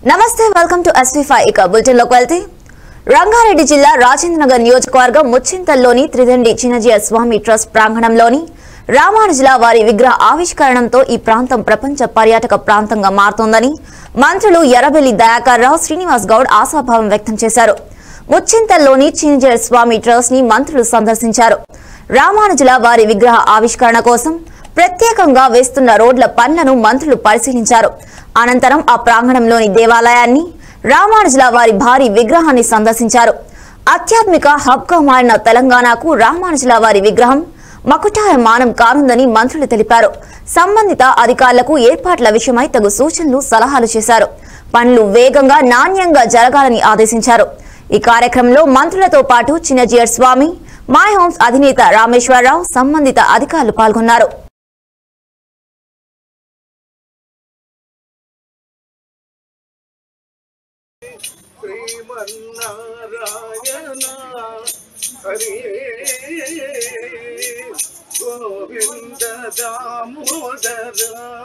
నమస్తే welcome to SV five ఇక bulletin లోకి వెళ్తే రంగారెడ్డి జిల్లా రాజేంద్రనగర్ నియోజకవర్గం ముచ్చింతల్లోని త్రిదండి చిన్నజీయ స్వామి ట్రస్ట్ ప్రాంగణంలోని రామానుజుల వారి విగ్రహ ఆవిష్కరణంతో ఈ ప్రాంతం ప్రపంచ పర్యాటక ప్రాంతంగా మారుతోందని మంత్రులు ఎర్రబెల్లి దయాకర్ రావు శ్రీనివాస్ గౌడ్ ఆశాభావం వ్యక్తం చేశారు ముచ్చింతల్లోని చిన్నజీయ స్వామి ట్రస్ట్ ని మంత్రులు సందర్శించారు రామానుజుల వారి విగ్రహ ఆవిష్కరణ కోసం ప్రత్యేకంగా వేస్తున్న రోడ్ల పనులను మంత్రులు పరిశీలించారు అనంతరం ఆ ప్రాంగణంలోని దేవాలయాన్ని రామానుజుల వారి భారీ విగ్రహాన్ని సందర్శించారు ఆధ్యాత్మిక హబ్గా మారిన తెలంగాణకు రామానుజుల వారి విగ్రహం మకుటాయమానం కానుందని మంత్రులు తెలిపారు సంబంధిత అధికారులకు ఏర్పాట్ల విషయమై తగు సూచనలు సలహాలు చేశారు పనులు వేగంగా నాణ్యంగా జరగాలని ఆదేశించారు ఈ కార్యక్రమంలో మంత్రులతో పాటు చిన్నజీయర్ స్వామి మై హోమ్స్ అధినేత రామేశ్వరరావు సంబంధిత అధికారులు పాల్గొన్నారు శ్రీమన్నారాయణ హరి గోవింద దామోదర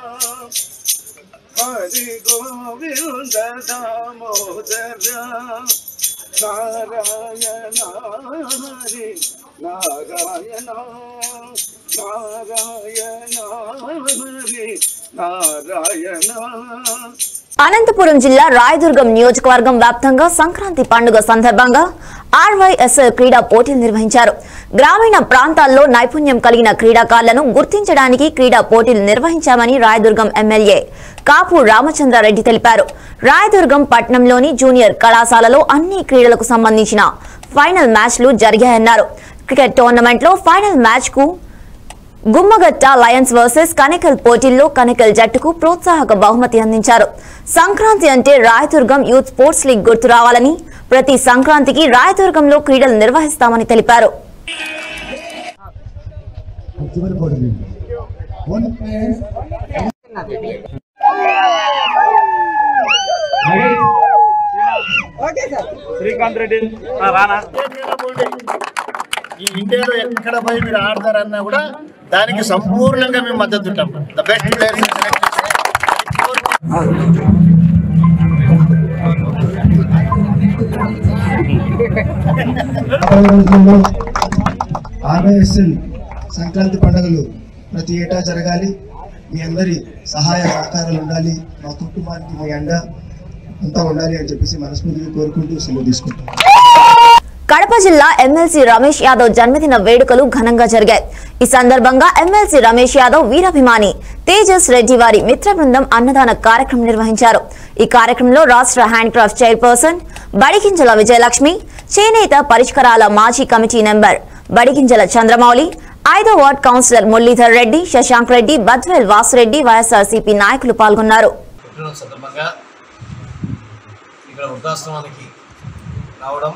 హరి గోవింద దామోదర నారాయణ హరి నారాయణ నారాయణ హరి నారాయణ అనంతపురం జిల్లా రాయదుర్గం నియోజకవర్గం వ్యాప్తంగా సంక్రాంతి పండుగ సందర్భంగా ఆర్వైఎస్ఎల్ క్రీడా పోటీలు నిర్వహించారు గ్రామీణ ప్రాంతాల్లో నైపుణ్యం కలిగిన క్రీడాకారులను గుర్తించడానికి క్రీడా పోటీలు నిర్వహించామని రాయదుర్గం ఎమ్మెల్యే కాపు రామచంద్రారెడ్డి తెలిపారు రాయదుర్గం పట్టణంలోని జూనియర్ కళాశాలలో అన్ని క్రీడలకు సంబంధించిన ఫైనల్ మ్యాచ్లు జరిగాయన్నారు క్రికెట్ టోర్నమెంట్లో ఫైనల్ మ్యాచ్ కు గుమ్మగట్ట లయన్స్ వర్సెస్ కనికల్ పోటీల్లో కనికల్ జట్టుకు ప్రోత్సాహక బహుమతి అందించారు సంక్రాంతి అంటే రాయదుర్గం యూత్ స్పోర్ట్స్ లీగ్ గుర్తు రావాలని ప్రతి సంక్రాంతికి రాయదుర్గంలో క్రీడలు నిర్వహిస్తామని తెలిపారు చివరి పోటీ వన్ ప్లేయర్ శ్రీకాంత్ రెడ్డి ఆ, రానా ఈ ఇండియాలో ఎక్కడ పోయి మీరు ఆడతారన్నా కూడా దానికి సంపూర్ణంగా మేము మద్దతు ఉంటాం ద బెస్ట్ ప్లేయర్స్ రాబోయే రోజుల్లో ఆర్వైఎస్ఎల్ సంక్రాంతి పండుగలు ప్రతి ఏటా జరగాలి మీ అందరి సహాయ సహకారాలు ఉండాలి మా కుటుంబానికి మీ అండ అంతా ఉండాలి అని చెప్పేసి మనస్ఫూర్తిగా కోరుకుంటూ సెలవు తీసుకుంటాం కడప జిల్లా ఎమ్మెల్సీ రమేష్ యాదవ్ జన్మదిన వేడుకలు ఘనంగా జరిగాయి ఈ సందర్భంగా ఎమ్మెల్సీ రమేష్ యాదవ్ వీరాభిమాని తేజస్ రెడ్డి వారి మిత్ర బృందం అన్నదాన కార్యక్రమం నిర్వహించారు ఈ కార్యక్రమంలో రాష్ట్ర hand craft chairperson Badiginjala Vijayalakshmi చేనేత పరిష్కారాల మాజీ కమిటీ నెంబర్ బడిగింజల చంద్రమౌళి ఐదో ward councillor Muralidhar Reddy Shashank Reddy Badvel Vasureddy YSRCP నాయకులు పాల్గొన్నారు పుట్టినరోజు సందర్భంగా ఇక్కడ వృద్ధాశ్రమానికి రావడం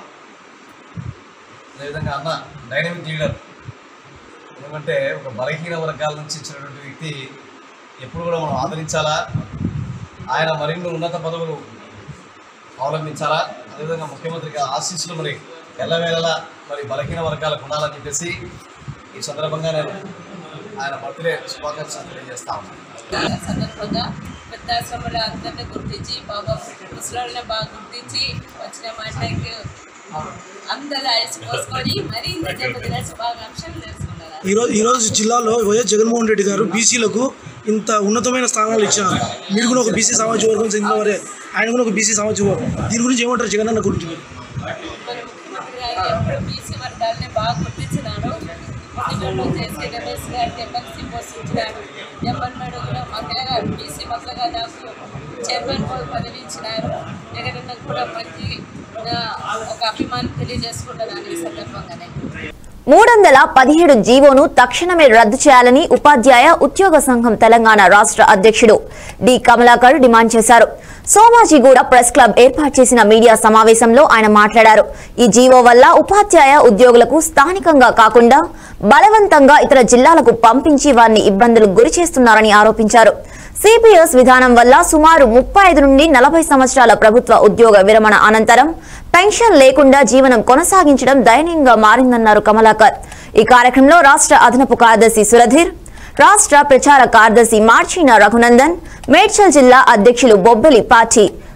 అదేవిధంగా అన్న డైనమిక్ లీడర్ ఎందుకంటే ఒక బలహీన వర్గాల నుంచి ఇచ్చినటువంటి వ్యక్తి ఎప్పుడు కూడా మనం ఆదరించాలా ఆయన మరిన్ని ఉన్నత పదవులు అవలంబించాలా అదేవిధంగా ముఖ్యమంత్రికి ఆశీస్సులు మరి ఎల్లవేళలా మరి బలహీన వర్గాలకు ఉండాలని చెప్పేసి ఈ సందర్భంగా నేను ఆయన బర్త్డే శుభాకాంక్షలు తెలియజేస్తా ఉన్నాను సందర్భంగా వృద్ధాశ్రమంలో అందరినీ గుర్తించి బాగా ముసలాళ్ళని బాగా గుర్తించి వచ్చిన మాటకి అందరూ అలసి పోసుకొని మరీ జన్మదిన శుభాకాంక్షలు తెలుసుకున్నారు ఈరోజు ఈరోజు జిల్లాలో వైఎస్ జగన్మోహన్ రెడ్డి గారు బీసీలకు ఇంత ఉన్నతమైన స్థానాలు ఇచ్చారు మీరు కూడా ఒక బీసీ సామాజిక వర్గం చెందిన వారే ఆయన కూడా ఒక బీసీ సామాజిక వర్గం దీని గురించి ఏమంటారు జగన్ అన్న గురించి మీరు? మరి ముఖ్యమంత్రి గారు ఎప్పుడు బీసీ వర్గాలని బాగా గుర్తించినారు ఇటువంటి చేసి రమేష్ గారికి ఎమ్మెల్సీ పోస్ట్ ఇచ్చినారు ఎమ్మెల్యేడు కూడా మక్కగా బీసీ మక్కగా నాకు చైర్మన్ పదవి ఇచ్చినారు జగన్ కూడా మంచి ఆ, ఒక అభిమానం తెలియజేసుకుంటున్నాను ఈ సందర్భంగానే మూడు వందల పదిహేడు జీవోను తక్షణమే రద్దు చేయాలని ఉపాధ్యాయ ఉద్యోగ సంఘం తెలంగాణ రాష్ట్ర అధ్యక్షుడు డి కమలాకర్ డిమాండ్ చేశారు సోమాజిగూడ ప్రెస్ క్లబ్ ఏర్పాటు చేసిన మీడియా సమావేశంలో ఆయన మాట్లాడారు ఈ జీవో వల్ల ఉపాధ్యాయ ఉద్యోగులకు స్థానికంగా కాకుండా బలవంతంగా ఇతర జిల్లాలకు పంపించి వారిని ఇబ్బందులకు గురి చేస్తున్నారని ఆరోపించారు సిపిఎస్ విధానం వల్ల సుమారు ముప్పై ఐదు నుండి నలభై సంవత్సరాల ప్రభుత్వ ఉద్యోగ విరమణ అనంతరం పెన్షన్ లేకుండా జీవనం కొనసాగించడం దయనీయంగా మారిందన్నారు కమలాకర్ ఈ కార్యక్రమంలో రాష్ట్ర అదనపు కార్యదర్శి సురధీర్ రాష్ట్ర ప్రచార కార్యదర్శి మార్చిన రఘునందన్ మేడ్చల్ జిల్లా అధ్యక్షులు బొబ్బెలి పాటి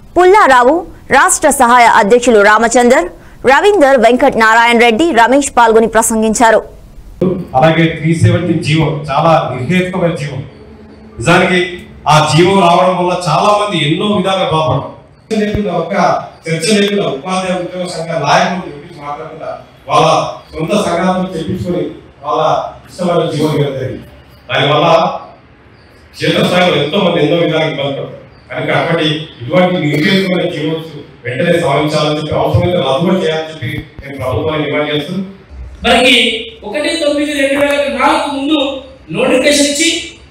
పుల్లారావు రాష్ట్ర సహాయ అధ్యక్షులు రామచందర్ రవీందర్ వెంకట్ నారాయణ రెడ్డి రమేష్ పాల్గొని ప్రసంగించారు అలాగే త్రీ సెవెంటీ జీవం చాలా నిర్హేతుకమైన జీవం నిజానికి ఆ జీవం రావడం వల్ల చాలా మంది ఎన్నో విధాలుగా బాగుపడతారు లేకుండా ఒక చర్చ లేకుండా ఉపాధ్యాయ ఉద్యోగ సంఘ నాయకులు చెప్పి మాట్లాడకుండా వాళ్ళ సొంత సంఘాలతో చెప్పించుకొని వాళ్ళ ఇష్టమైన జీవనం వెళ్తాయి దానివల్ల క్షేత్రస్థాయిలో ఎంతో మంది ఎన్నో విధాలుగా ఇబ్బంది పడతారు కనుక అక్కడి ఇటువంటి నిర్దేశమైన జీవోత్సు వెంటనే సాధించాలని చెప్పి అవసరమైతే రద్దు చేయాలని చెప్పి నేను ప్రభుత్వాన్ని డిమాండ్ చేస్తున్నాను మనకి ఒకటి తొమ్మిది రెండు వేల నాలుగు ముందు నోటిఫికేషన్ ఇచ్చి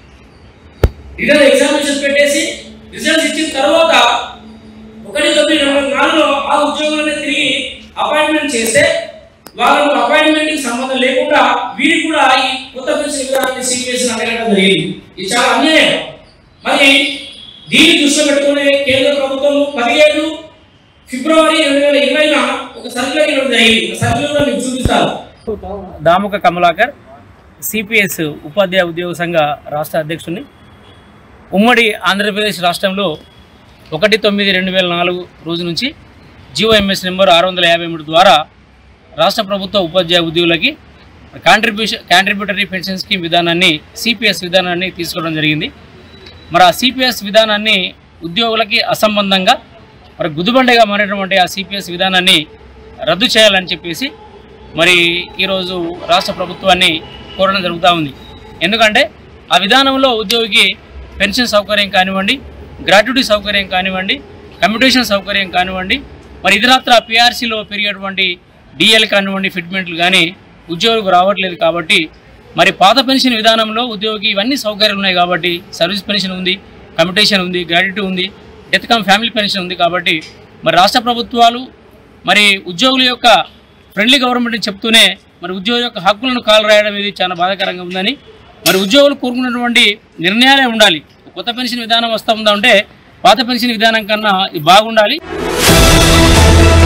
రిటర్న్ ఎగ్జామినేషన్ పెట్టేసి రిజల్ట్స్ ఇచ్చిన తర్వాత ఒకటి తొమ్మిది రెండు వేల నాలుగులో ఆ ఉద్యోగులను తిరిగి అపాయింట్మెంట్ చేస్తే వాళ్ళకు అపాయింట్మెంట్ కి సంబంధం లేకుండా వీరికి కూడా ఈ కొత్త పెన్షన్ విధానాన్ని సిపిఎస్ అడగడం జరిగింది ఇది చాలా అన్యాయం మరి దీన్ని దృష్టిలో పెట్టుకుని కేంద్ర ప్రభుత్వం పదిహేడు ఫిబ్రవరి రెండు వేల ఇరవైన ఒక సర్క్యులర్ ఇవ్వడం జరిగింది ఆ సర్క్యులర్ మీకు చూపిస్తారు దాముక కమలాకర్ సిపిఎస్ ఉపాధ్యాయ ఉద్యోగ సంఘ రాష్ట్ర అధ్యక్షుడిని ఉమ్మడి ఆంధ్రప్రదేశ్ రాష్ట్రంలో ఒకటి తొమ్మిది రెండు వేల నాలుగు రోజు నుంచి జిఓఎంఎస్ నెంబర్ ఆరు వందల యాభై మూడు ద్వారా రాష్ట్ర ప్రభుత్వ ఉపాధ్యాయ ఉద్యోగులకి కాంట్రిబ్యూషన్ కాంట్రిబ్యూటరీ పెన్షన్ స్కీమ్ విధానాన్ని సిపిఎస్ విధానాన్ని తీసుకోవడం జరిగింది మరి ఆ సిపిఎస్ విధానాన్ని ఉద్యోగులకి అసంబంధంగా మరి గుదిబండగా మారినటువంటి ఆ సిపిఎస్ విధానాన్ని రద్దు చేయాలని చెప్పేసి మరి ఈరోజు రాష్ట్ర ప్రభుత్వాన్ని కోరడం జరుగుతూ ఉంది ఎందుకంటే ఆ విధానంలో ఉద్యోగికి పెన్షన్ సౌకర్యం కానివ్వండి గ్రాట్యుటీ సౌకర్యం కానివ్వండి కమ్యూటేషన్ సౌకర్యం కానివ్వండి మరి ఇతరత్ర పిఆర్సీలో పెరిగేటువంటి డిఎల్ కానివ్వండి ఫిట్మెంట్లు కానీ ఉద్యోగులకు రావట్లేదు కాబట్టి మరి పాత పెన్షన్ విధానంలో ఉద్యోగికి ఇవన్నీ సౌకర్యాలు ఉన్నాయి కాబట్టి సర్వీస్ పెన్షన్ ఉంది కమ్యూటేషన్ ఉంది గ్రాట్యుటీ ఉంది డెత్ కమ్ ఫ్యామిలీ పెన్షన్ ఉంది కాబట్టి మరి రాష్ట్ర ప్రభుత్వాలు మరి ఉద్యోగుల యొక్క ఫ్రెండ్లీ గవర్నమెంట్ చెప్తూనే మరి ఉద్యోగుల యొక్క హక్కులను కాలు రాయడం ఇది చాలా బాధాకరంగా ఉందని మరి ఉద్యోగులు కోరుకున్నటువంటి నిర్ణయాలే ఉండాలి కొత్త పెన్షన్ విధానం వస్తూ ఉందా అంటే పాత పెన్షన్ విధానం కన్నా ఇది బాగుండాలి